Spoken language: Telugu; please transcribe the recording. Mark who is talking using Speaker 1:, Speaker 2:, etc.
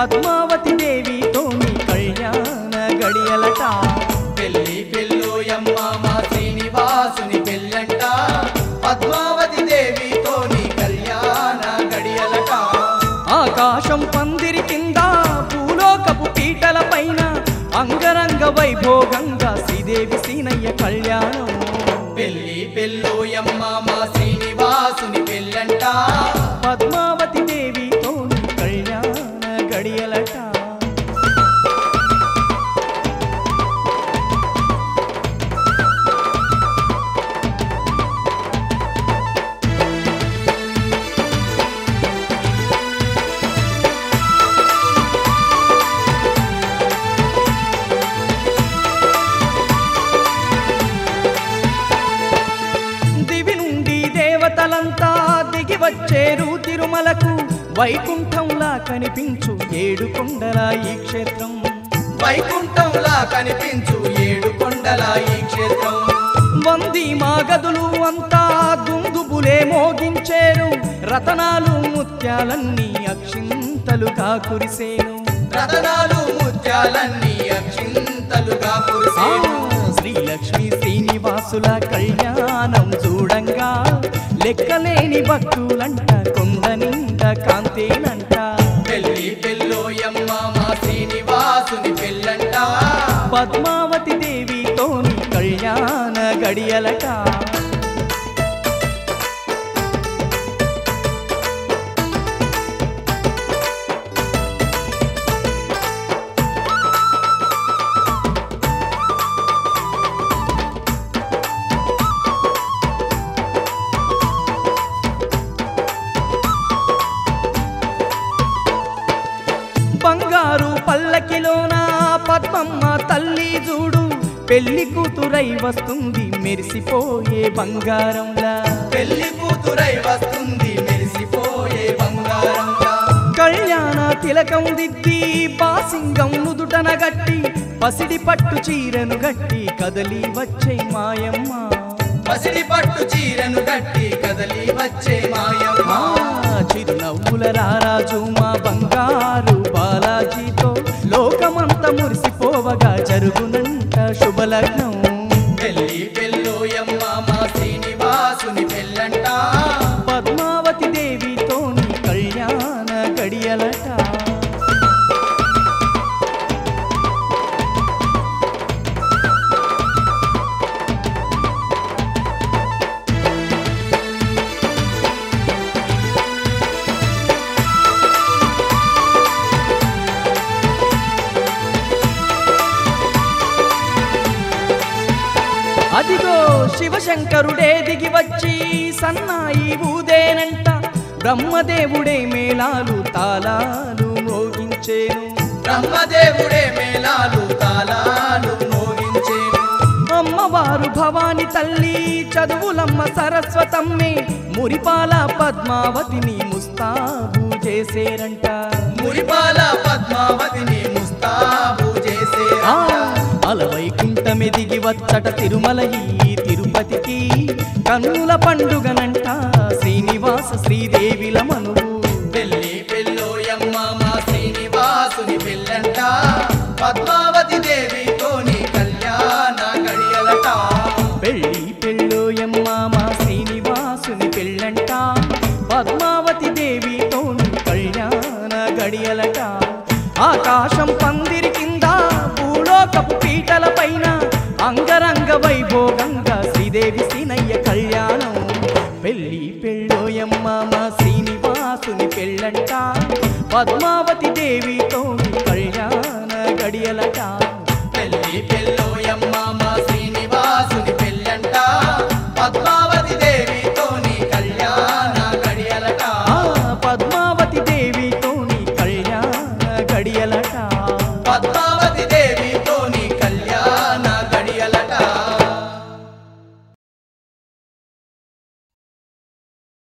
Speaker 1: పద్మావతి దేవితోని కళ్యాణ గడియలట
Speaker 2: పెళ్లి పెళ్ళోయమ్మ మా శ్రీనివాసుని పెళ్ళంట పద్మావతి దేవితోని కళ్యాణ గడియలట
Speaker 1: ఆకాశం పందిరి కింద భూలోకపు పీటల పైన అంగరంగ వైభోగంగా శ్రీదేవి సీనయ్య కళ్యాణం
Speaker 2: పెళ్లి పెళ్ళోయమ్మ మా శ్రీనివాసుని పెళ్ళంట
Speaker 1: పద్మావతి దేవితోని కళ్యాణ గడియలట దివి నుండి దేవతలంతా దిగి వచ్చేరు తిరుమలకు వైకుంఠంలా కనిపించు ఏడు కొండల ఈ క్షేత్రం
Speaker 2: వైకుంఠంలా కనిపించు ఏడు కొండల ఈ క్షేత్రం
Speaker 1: వంది మాగదులు అంతా దుందుబులే మోగించేరు రతనాలు ముత్యాలన్నీ అక్షింతలుగా కురిసేను
Speaker 2: రతనాలు ముత్యాలన్నీ అక్షింతలుగా
Speaker 1: ఆ,
Speaker 2: కురిసేను
Speaker 1: శ్రీలక్ష్మి శ్రీనివాసుల కళ్యాణం చూడంగా లెక్కలేని భక్తులంట కొండ నిండా కాంతేనంట
Speaker 2: పెళ్లి పెళ్ళోయమ్మ మా శ్రీనివాసుని పెళ్ళంట
Speaker 1: పద్మావతి దేవితోని కళ్యాణ గడియలట బంగారు పల్లకిలోన పద్మమ్మ తల్లి చూడు పెళ్లి కూతురై వస్తుంది మెరిసిపోయే బంగారంలా
Speaker 2: పెళ్లి కూతురై వస్తుంది మెరిసిపోయే బంగారంగా
Speaker 1: కళ్యాణ తిలకం దిద్ది బాసింగం నుదుటన గట్టి పసిడి పట్టు చీరను గట్టి కదలి వచ్చే మాయమ్మ
Speaker 2: పసిడి పట్టు చీరను కట్టి కదలి వచ్చే మాయమ్మ
Speaker 1: ఆ చిరునవ్వుల రారాజు మా బంగారు బాలాజీతో లోకమంతా మురిసిపోవగా జరుగునంట శుభలగ్నం
Speaker 2: పెళ్లి పెళ్ళోయమ్మ మా శ్రీనివాసుని పెళ్ళంట
Speaker 1: పద్మావతి దేవితోని కళ్యాణ గడియలట అదిగో శివశంకరుడే దిగి వచ్చి సన్నాయి ఊదేనంట బ్రహ్మదేవుడే మేళాలు తాళాలు మోగించేను
Speaker 2: బ్రహ్మదేవుడే మేళాలు తాళాలు మోగించేను
Speaker 1: అమ్మవారు భవాని తల్లి చదువులమ్మ సరస్వతమ్మే మురిపాల పద్మావతిని ముస్తాబు చేసేరంట
Speaker 2: మురిపాల పద్మావతిని ముస్తాబు చేసే
Speaker 1: ఆ అలవైకుంఠమె దిగి వచ్చట తిరుమల ఈ తిరుపతికి కన్నుల పండుగనంట శ్రీనివాస శ్రీదేవిల మనువు
Speaker 2: పెళ్లి పెళ్ళోయమ్మ మా శ్రీనివాసుని పెళ్ళంట పద్మావతి దేవితోని కళ్యాణ గడియలట
Speaker 1: పెళ్ళి పెళ్ళోయమ్మ మా శ్రీనివాసుని పెళ్ళంట పద్మావతి దేవితోని కళ్యాణ గడియలట ఆకాశం పందిరి కింద భూలోకపు పీటల పైన అంగరంగ వైభోగంగా శ్రీదేవి సీనయ్య కళ్యాణం పెళ్ళి పెళ్ళోయమ్మ మా శ్రీనివాసుని పెళ్ళంట పద్మావతి దేవితోని కళ్యాణ గడియలట
Speaker 2: పెళ్లి పెళ్ళ